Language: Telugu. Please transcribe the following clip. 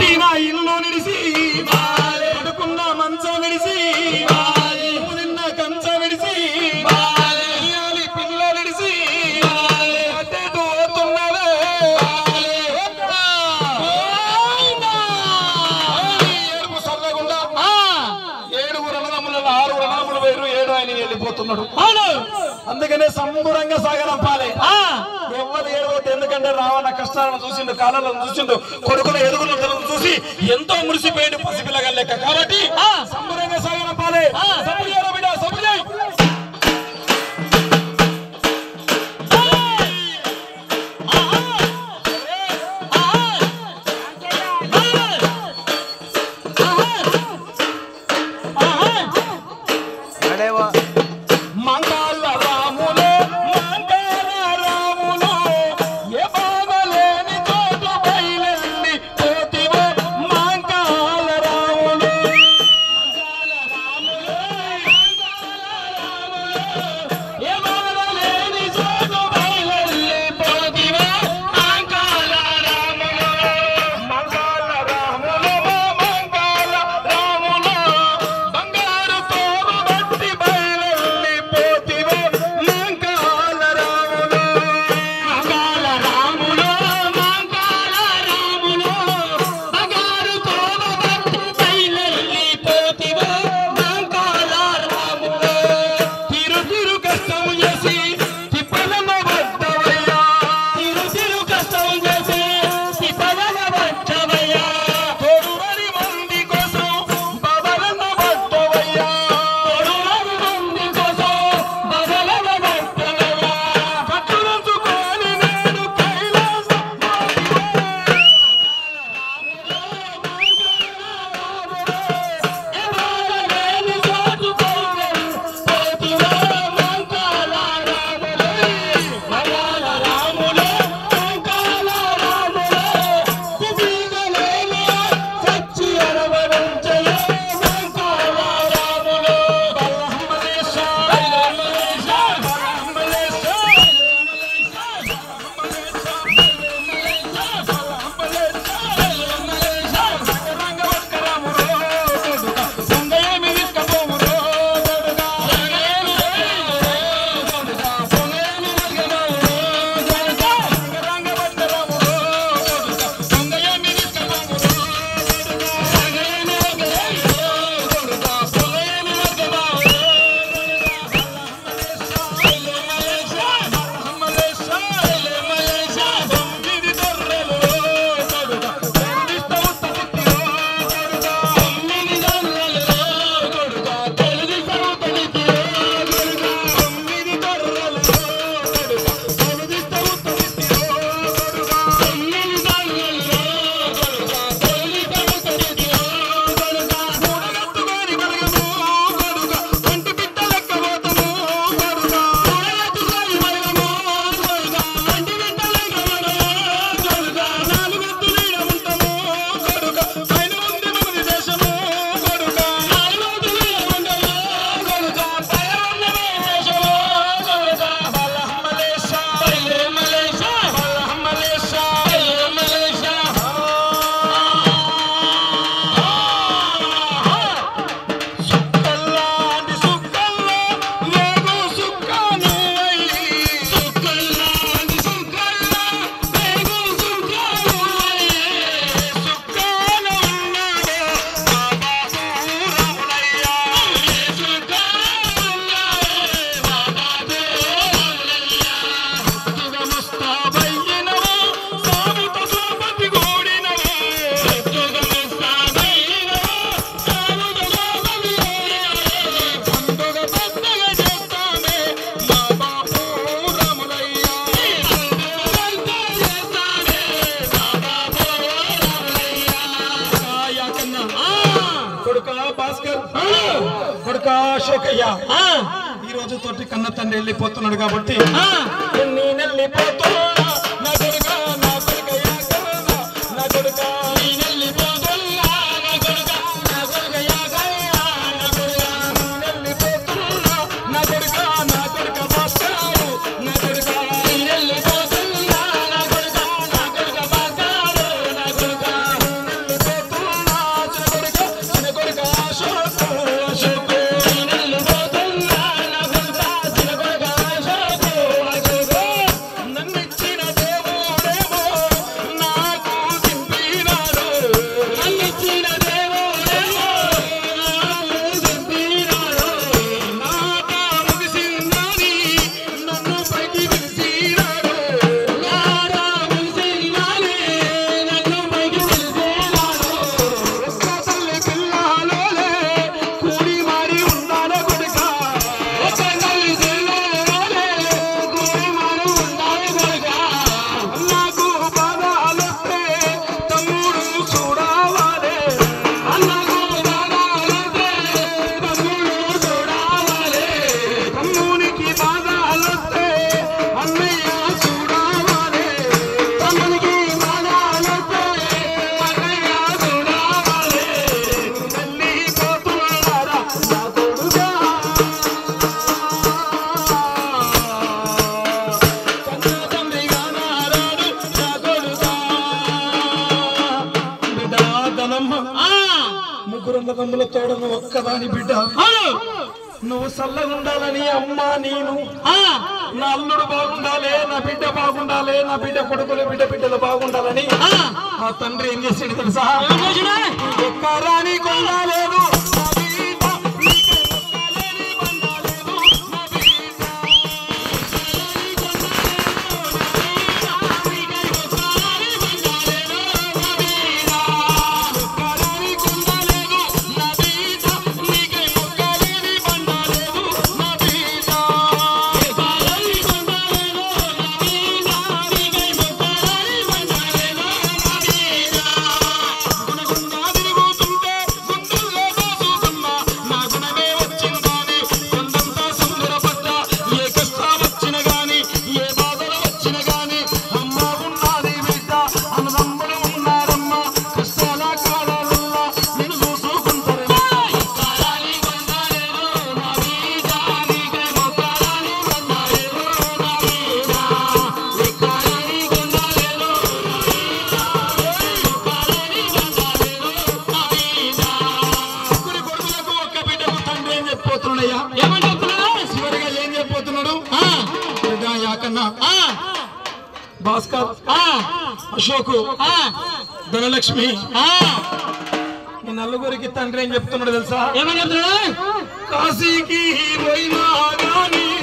నా ఇల్లు నిడిసి పడుకున్న మంచం విడిసి నిన్న కంచ విడిసి ఇయ్యాలి పిల్లలు విడిసి అటే పోతున్నదే ఏడుపు సల్లగుండా ఏడుగురు అన్నదమ్ములలో ఆరుగురు అన్నదమ్ములు వేరు ఏడు ఆయన వెళ్ళిపోతున్నాడు అందుకనే సంబురంగా సాగరంపాలి ఎవరు ఏడవద్దు ఎందుకంటే రావణ కష్టాలను చూసిండు కాలాలను చూసిండు కొడుకుల ఎదుగులను చూసి ఎంతో మురిసిపోయాడు పసిపిల్లగా లెక్క కాబట్టి సంబురంగా సాగరంపాలి సబ్బు చేయరా బిడ్డ, సబ్బు చేయి. మంగళ రాములు మంగళ రాములు ఏ బాధలేని చోట బయలెల్లి పోతివో మంగళ రాములు ఏ బాధలేని చోట బయలెల్లి పోతివో మంగళ రాములు మంగళ రాములు మంగళ రాములు బంగారు తోరు బట్టి బయలెల్లి పోతివో మంగళ రాములు మంగళ రాములు మంగళ రాములు బంగారు తోరు బట్టి బయలెల్లి పోతివో మంగళ రాములు తిరు తిరు కష్టం చేసి తిప్పలమ్మ వద్దవయ్యా తిరు తిరు కష్టం చేసి తిప్పలమ్మ వద్దవయ్యా తోడువని మంది కోసం బబలమ్మ వద్దవయ్యా తోడువని మంది కోసం బబలమ్మ వద్దవయ్యా పట్టునంచుకొని నేను కైలాసం సుక్కల్లాంటి సుక్కల్లో వేగు సుక్కను అయ్యి. సుక్కల్లాంటి సుక్కల్లో వేగు సుక్కను అయ్యి. సుక్కలు ఉన్నాడే బాబా దూరములయ్యా. సుక్కలు ఉన్నాడే బాబా దూరములయ్యా. ముత్తుగా ముస్తాబయ్యినవో, సాగుత సోపతి గూడినవో. ముత్తుగా ముస్తాబయ్యినవో, సాగుత సోపతి గూడినవో. పండుగ పండుగ చేస్తామే మా బాపు రాములయ్య. పండుగ చేస్తామే మా బాపు రాములయ్య. ఆయా కన్నా. కొడుకా భాస్కర్ కొడుకా శేఖయ్య ఈ రోజు తోటి కన్న తండ్రి వెళ్ళిపోతున్నాడు కాబట్టి నేను వెళ్ళిపోతున్నా నా కొడుకా నా కొడుకయ్య కన్నా నా కొడుకా నేను వెళ్ళిపోతున్నా నా కొడుకా నా కొడుకయ్య కన్నా నా కొడుకా నేను వెళ్ళిపోతున్నా నా కొడుకా నా కొడుక భాస్కరు నా కొడుకా నేను వెళ్ళిపోతున్నా నా కొడుకా నా కొడుక భాస్కరు నా కొడుకా నేను వెళ్ళిపోతున్నా కాదమ్మ ముగ్గురు తమ్ముల తోడను ఒక్కదాని బిడ్డ నువ్వు చల్లగా ఉండాలని అమ్మ నేను నా అల్లుడు బాగుండాలి నా బిడ్డ బాగుండాలి నా బిడ్డ కొడుకులు బిడ్డ బిడ్డలు బాగుండాలని ఆ తండ్రి ఏం చేసాడు తెలుసా ఎక్కరాని కొండలేదు నా బిడ్డ, నీకే మొక్కలేని బండలేదు, నా బిడ్డ. ఎక్కరాని కొండలేదు, నా బిడ్డ, నీకే మొక్కలేని బండలేదు, నా బిడ్డ. ఎక్కరాని కొండలేదు, నా బిడ్డ, నీకే మొక్కలేని బండలేదు, నా బిడ్డ. గుణగుణా తిరుగుతుంటే గుండెల్లో దోచుతున్నా, నా గుణమే వచ్చిందాని కొండంతా సంబరపడ్డా. ఏ కష్టం వచ్చిన గాని, ఏ బాధలు వచ్చిన గాని, అమ్మ ఉన్నది బిడ్డ, అన్నదమ్ములు ఉన్నారమ్మా. కష్టాల కాలాలల్లా నిన్ను చూసుకుంటారమ్మా. ఎక్కరాని కొండలేదు, నా బిడ్డ, నీకే మొక్కరాని బండలేదు, నా బిడ్డ. ఎక్కరాని కొండలేదు, ముగ్గురి కొడుకులకు ఒక్క బిడ్డకు తండ్రి ఏం చెప్పిపోతున్నాడయ్యా ఏమని చెప్తున్నాడు చివరిగా ఏం చెప్పిపోతున్నాడు పెద్ద యాకన్న భాస్కర్ అశోక్ ధనలక్ష్మి ఈ నలుగురికి తండ్రి ఏం చెప్తున్నాడు తెలుసా ఏమని చెప్తున్నాడు కాశీకి పోయినా గాని